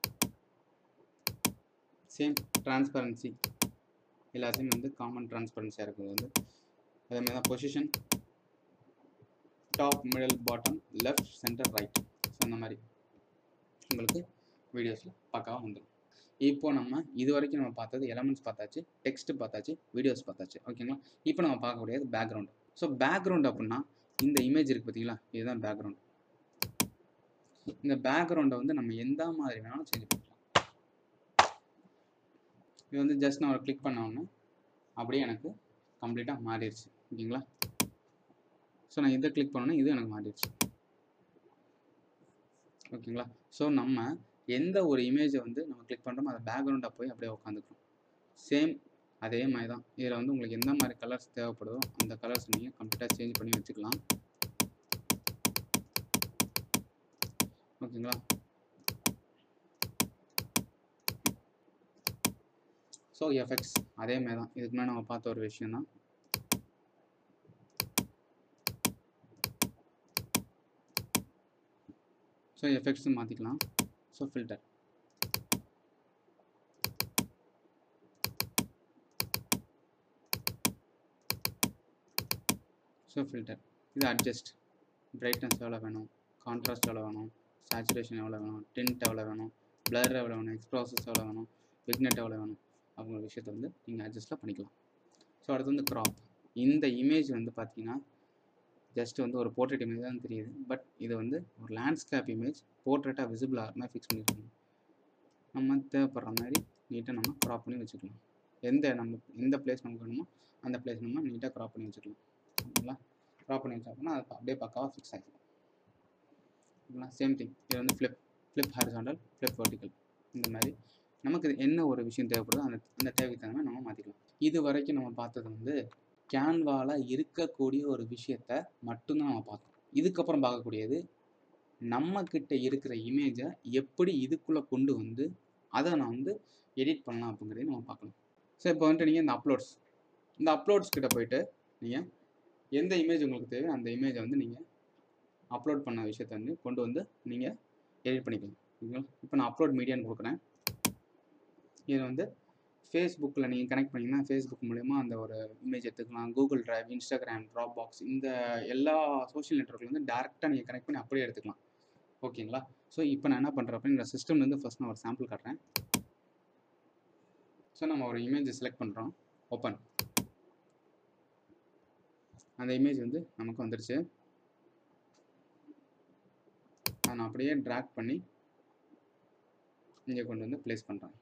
சேம் டிரான்ஸ்பரன்சி எல்லாத்தையும் வந்து காமன் டிரான்ஸ்பரன்சியாக இருக்குது வந்து அதேமாதிரி தான் position top middle bottom left centre right so அந்த மாதிரி உங்களுக்கு வீடியோஸில் பக்காவாக வந்துடும் இப்போ நம்ம இது வரைக்கும் நம்ம பார்த்தது எலமெண்ட்ஸ் பார்த்தாச்சு டெக்ஸ்ட் பார்த்தாச்சு வீடியோஸ் பார்த்தாச்சு ஓகேங்களா இப்போ நம்ம பார்க்கக்கூடியது பேக்ரவுண்ட் ஸோ பேக்ரவுண்ட் அப்படின்னா இந்த இமேஜ் இருக்குது பார்த்தீங்களா இதுதான் பேக்ரவுண்ட் இந்த பேக்ரவுண்டை வந்து நம்ம எந்த மாதிரி வேணாலும் சேஞ்ச் பண்ணிக்கலாம் இது வந்து ஜஸ்ட் நான் ஒரு கிளிக் பண்ண உடனே அப்படியே எனக்கு கம்ப்ளீட்டாக மாறிடுச்சு ஓகேங்களா ஸோ நான் இதை கிளிக் பண்ணோன்னே இது எனக்கு மாறிடுச்சு ஓகேங்களா ஸோ நம்ம எந்த ஒரு இமேஜை வந்து நம்ம கிளிக் பண்ணுறோமோ அதை பேக்ரவுண்டாக போய் அப்படியே உட்காந்துக்கிறோம் சேம் அதே மாதிரி தான் இதில் வந்து உங்களுக்கு எந்த மாதிரி கலர்ஸ் தேவைப்படுதோ அந்த கலர்ஸ் நீங்கள் கம்ப்ளீட்டாக சேஞ்ச் பண்ணி வச்சுக்கலாம் ஓகேங்களா ஸோ எஃபெக்ட்ஸ் அதே மாதிரி தான் இதுக்கு மேலே நம்ம பார்த்த ஒரு விஷயம் தான் ஸோ எஃபெக்ட்ஸும் மாற்றிக்கலாம் ஸோ ஃபில்டர் ஸோ ஃபில்டர் இது அட்ஜஸ்ட் பிரைட்னஸ் எவ்வளோ வேணும் கான்ட்ராஸ்ட் எவ்வளோ வேணும் சேச்சுரேஷன் எவ்வளோ வேணும் டின்ட் எவ்வளோ வேணும் பிளர் எவ்வளோ வேணும் எக்ஸ்ப்ராசஸ் எவ்வளோ வேணும் விக்னெட் எவ்வளோ வேணும் அப்படிங்கிற விஷயத்தை வந்து நீங்கள் அட்ஜஸ்ட்டில் பண்ணிக்கலாம் ஸோ அடுத்து வந்து க்ராப் இந்த இமேஜ் வந்து பார்த்தீங்கன்னா ஜஸ்ட் வந்து ஒரு போர்ட்ரேட் இமேஜ் தான் தெரியுது பட் இது வந்து ஒரு லேண்ட்ஸ்கேப் இமேஜ் போர்ட்ரேட்டாக விசிபிள் ஆகிற மாதிரி ஃபிக்ஸ் பண்ணியிருக்காங்க நம்ம தேவைப்படுற மாதிரி நீட்டாக நம்ம க்ராப் பண்ணி வச்சுக்கலாம் எந்த நம்ம எந்த பிளேஸ் நமக்கு வேணுமோ அந்த பிளேஸ் நம்ம நீட்டாக க்ராப் பண்ணி வச்சுக்கலாம் ஓகேங்களா க்ராப் பண்ணி வச்சா அப்படின்னா அது அப்படியே பக்காவாக ஃபிக்ஸ் ஆகிடும் ஓகேங்களா சேம் திங் இது வந்து flip flip horizontal flip vertical இந்த மாதிரி நமக்கு இது என்ன ஒரு விஷயம் தேவைப்படுதோ அந்த அந்த தேவைக்கு தகுந்த மாதிரி நம்ம மாற்றிக்கலாம் இது வரைக்கும் நம்ம பார்த்தது வந்து கேன்வாவில் இருக்கக்கூடிய ஒரு விஷயத்த மட்டும்தான் நம்ம பார்த்தோம் இதுக்கப்புறம் பார்க்கக்கூடியது நம்மக்கிட்ட இருக்கிற இமேஜை எப்படி இதுக்குள்ளே கொண்டு வந்து அதை நான் வந்து எடிட் பண்ணலாம் அப்படிங்கிறதையும் நம்ம பார்க்கலாம் ஸோ இப்போ வந்துட்டு நீங்கள் இந்த அப்லோட்ஸ் இந்த அப்லோட்ஸ் கிட்ட போயிட்டு நீங்கள் எந்த இமேஜ் உங்களுக்கு தேவையோ அந்த இமேஜை வந்து நீங்கள் அப்லோட் பண்ண விஷயத்தை வந்து கொண்டு வந்து நீங்கள் எடிட் பண்ணிக்கலாம் ஓகேங்களா இப்போ நான் அப்லோட் மீடியான்னு கொடுக்குறேன் இதில் வந்து ஃபேஸ்புக்கில் நீங்கள் கனெக்ட் பண்ணிங்கன்னா ஃபேஸ்புக் மூலயமா அந்த ஒரு இமேஜ் எடுத்துக்கலாம் Google Drive Instagram Dropbox இந்த எல்லா சோஷியல் நெட்ஒர்க்கில் வந்து டேரெக்டாக நீங்கள் கனெக்ட் பண்ணி அப்படியே எடுத்துக்கலாம் ஓகேங்களா ஸோ இப்போ நான் என்ன பண்ணுறேன் அப்படின்னு இந்த சிஸ்டம்லேருந்து ஃபஸ்ட் நான் ஒரு சாம்பிள் காட்டுறேன் ஸோ நம்ம ஒரு இமேஜ் செலக்ட் பண்ணுறோம் ஓப்பன் அந்த இமேஜ் வந்து நமக்கு வந்துடுச்சு அதை நான் அப்படியே ட்ராக் பண்ணி இங்கே கொண்டு வந்து ப்ளேஸ் பண்ணுறேன்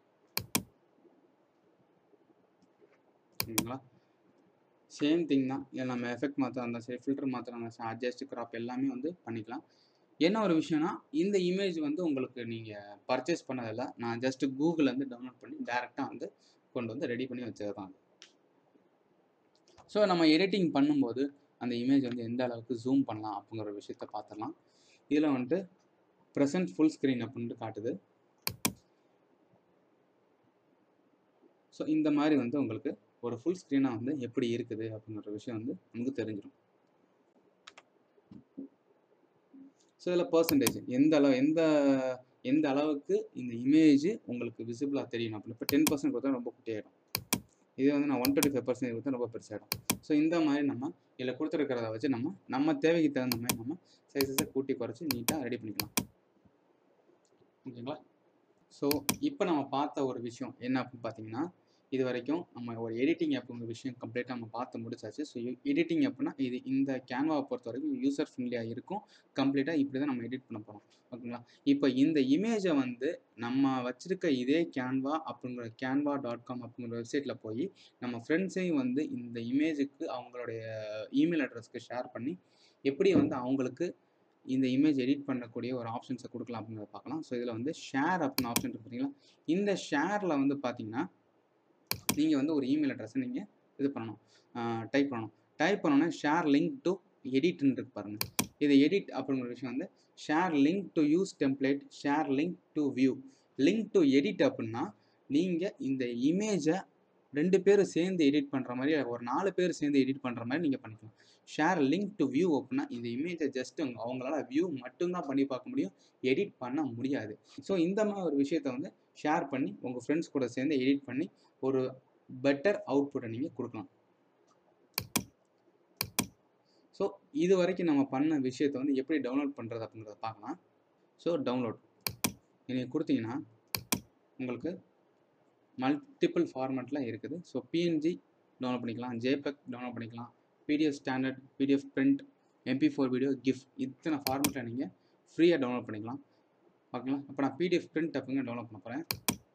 ஓகேங்களா சேம் திங் தான் இதில் நம்ம எஃபெக்ட் மாற்ற அந்த சரி ஃபில்டர் மாற்ற அட்ஜஸ்ட் கிராப் எல்லாமே வந்து பண்ணிக்கலாம் என்ன ஒரு விஷயம்னா இந்த இமேஜ் வந்து உங்களுக்கு நீங்கள் பர்ச்சேஸ் பண்ணதில்ல நான் ஜஸ்ட் கூகுள்லேருந்து டவுன்லோட் பண்ணி டேரெக்டாக வந்து கொண்டு வந்து ரெடி பண்ணி வச்சது தான் ஸோ நம்ம எடிட்டிங் பண்ணும்போது அந்த இமேஜ் வந்து எந்த அளவுக்கு ஜூம் பண்ணலாம் அப்படிங்கிற ஒரு விஷயத்த பார்த்துடலாம் இதில் வந்துட்டு ப்ரெசன்ட் ஃபுல் ஸ்க்ரீன் அப்படின்ட்டு காட்டுது ஸோ இந்த மாதிரி வந்து உங்களுக்கு ஒரு ஃபுல் ஸ்க்ரீனாக வந்து எப்படி இருக்குது அப்படிங்கிற விஷயம் வந்து நமக்கு தெரிஞ்சிடும் ஸோ இதில் பர்சன்டேஜ் எந்த அளவு எந்த எந்த அளவுக்கு இந்த இமேஜ் உங்களுக்கு விசிபிளாக தெரியணும் அப்படின்னு இப்போ டென் பர்சன்ட் கொடுத்தா ரொம்ப குட்டியாயிடும் இது வந்து நான் ஒன் டுவெண்ட்டி ஃபைவ் பர்சன்டேஜ் கொடுத்தா ரொம்ப பெருசாகிடும் ஸோ இந்த மாதிரி நம்ம இதில் கொடுத்துருக்கிறத வச்சு நம்ம நம்ம தேவைக்கு தகுந்த மாதிரி நம்ம சைஸஸை கூட்டி குறைச்சி நீட்டாக ரெடி பண்ணிக்கலாம் ஓகேங்களா ஸோ இப்போ நம்ம பார்த்த ஒரு விஷயம் என்ன அப்படின்னு பார்த்தீங்கன்னா இது வரைக்கும் நம்ம ஒரு எடிட்டிங் ஆப்புங்கிற விஷயம் கம்ப்ளீட்டாக நம்ம பார்த்து முடிச்சாச்சு ஸோ எடிட்டிங் அப்படின்னா இது இந்த கேன்வாவை பொறுத்த வரைக்கும் யூசர் ஃப்ரெண்ட்லியாக இருக்கும் கம்ப்ளீட்டாக இப்படி தான் நம்ம எடிட் பண்ண போகிறோம் ஓகேங்களா இப்போ இந்த இமேஜை வந்து நம்ம வச்சிருக்க இதே கேன்வா அப்படிங்கிற கேன்வா டாட் காம் அப்படிங்கிற வெப்சைட்டில் போய் நம்ம ஃப்ரெண்ட்ஸையும் வந்து இந்த இமேஜுக்கு அவங்களுடைய இமெயில் அட்ரஸ்க்கு ஷேர் பண்ணி எப்படி வந்து அவங்களுக்கு இந்த இமேஜ் எடிட் பண்ணக்கூடிய ஒரு ஆப்ஷன்ஸை கொடுக்கலாம் அப்படிங்கிறத பார்க்கலாம் ஸோ இதில் வந்து ஷேர் அப்படின்னு ஆப்ஷன் இருக்கு பார்த்தீங்களா இந்த ஷேரில் வந்து பார்த்தீங்கன்னா நீங்கள் வந்து ஒரு இமெயில் அட்ரஸை நீங்கள் இது பண்ணணும் டைப் பண்ணணும் டைப் பண்ணோன்னே ஷேர் லிங்க் டு எடிட்னு இருக்கு பாருங்கள் இது எடிட் அப்படிங்கிற விஷயம் வந்து share link to use template share link to view link to edit அப்படின்னா நீங்கள் இந்த இமேஜை ரெண்டு பேரும் சேர்ந்து எடிட் பண்ணுற மாதிரி ஒரு நாலு பேர் சேர்ந்து எடிட் பண்ணுற மாதிரி நீங்கள் பண்ணிக்கலாம் ஷேர் லிங்க் டு வியூ அப்படின்னா இந்த இமேஜை ஜஸ்ட் அவங்களால வியூ மட்டும்தான் பண்ணி பார்க்க முடியும் எடிட் பண்ண முடியாது ஸோ இந்த மாதிரி ஒரு விஷயத்த வந்து ஷேர் பண்ணி உங்கள் ஃப்ரெண்ட்ஸ் கூட சேர்ந்து எடிட் பண்ணி ஒரு பெட்டர் அவுட்புட்டை நீங்கள் கொடுக்கலாம் ஸோ இது வரைக்கும் நம்ம பண்ண விஷயத்தை வந்து எப்படி டவுன்லோட் பண்ணுறது அப்படிங்கிறத பார்க்கலாம் ஸோ டவுன்லோட் நீங்கள் கொடுத்தீங்கன்னா உங்களுக்கு மல்டிபிள் ஃபார்மேட்டில் இருக்குது ஸோ பிஎன்ஜி டவுன்லோட் பண்ணிக்கலாம் ஜேபெக் டவுன்லோட் பண்ணிக்கலாம் PDF standard PDF print MP four video கிஃப்ட் இத்தனை ஃபார்மேட்டில் நீங்கள் ஃப்ரீயாக டவுன்லோட் பண்ணிக்கலாம் ஓகேங்களா அப்போ நான் பிடிஎஃப் பிரிண்ட் அப்படிங்க டவுன்லோட் பண்ண போகிறேன்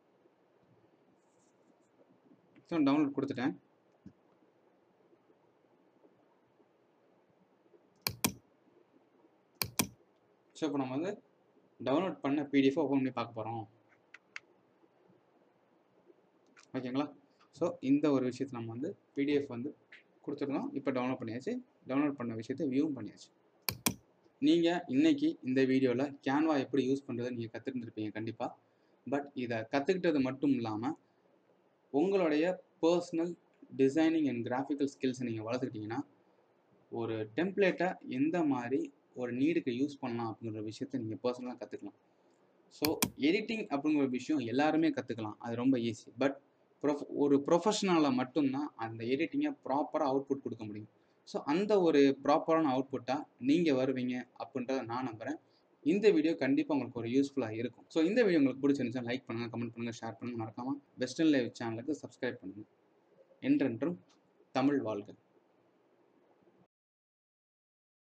ஸோ டவுன்லோட் கொடுத்துட்டேன் ஸோ இப்போ நம்ம வந்து டவுன்லோட் பண்ண பிடிஎஃப் ஓப்பன் பண்ணி பார்க்க போகிறோம் ஓகேங்களா ஸோ இந்த ஒரு விஷயத்தை நம்ம வந்து பிடிஎஃப் வந்து கொடுத்துருந்தோம் இப்போ டவுன்லோட் பண்ணியாச்சு டவுன்லோட் பண்ண விஷயத்தை வியூவும் பண்ணியாச்சு நீங்கள் இன்னைக்கு இந்த வீடியோவில் கேன்வா எப்படி யூஸ் பண்ணுறதை நீங்கள் கற்றுருந்துருப்பீங்க கண்டிப்பாக பட் இதை கற்றுக்கிட்டது மட்டும் இல்லாமல் உங்களுடைய பர்சனல் டிசைனிங் அண்ட் கிராஃபிக்கல் ஸ்கில்ஸை நீங்கள் வளர்த்துக்கிட்டிங்கன்னா ஒரு டெம்ப்ளேட்டை எந்த மாதிரி ஒரு நீடுக்கு யூஸ் பண்ணலாம் அப்படிங்கிற விஷயத்த நீங்கள் பர்சனலாக கற்றுக்கலாம் ஸோ எடிட்டிங் அப்படிங்கிற ஒரு விஷயம் எல்லாருமே கற்றுக்கலாம் அது ரொம்ப ஈஸி பட் ப்ரொஃப் ஒரு ப்ரொஃபஷனலாக மட்டும்தான் அந்த எடிட்டிங்கை ப்ராப்பராக அவுட்புட் கொடுக்க முடியும் ஸோ அந்த ஒரு ப்ராப்பரான அவுட்புட்டாக நீங்கள் வருவீங்க அப்படின்றத நான் நம்புகிறேன் இந்த வீடியோ கண்டிப்பாக உங்களுக்கு ஒரு யூஸ்ஃபுல்லாக இருக்கும் ஸோ இந்த வீடியோ உங்களுக்கு பிடிச்சிருந்துச்சா லைக் பண்ணுங்கள் கமெண்ட் பண்ணுங்கள் ஷேர் பண்ணுங்கள் மறக்காமல் வெஸ்டர்ன் லைவ் சேனலுக்கு சப்ஸ்கிரைப் பண்ணுங்கள் என்றென்றும் தமிழ் வாழ்க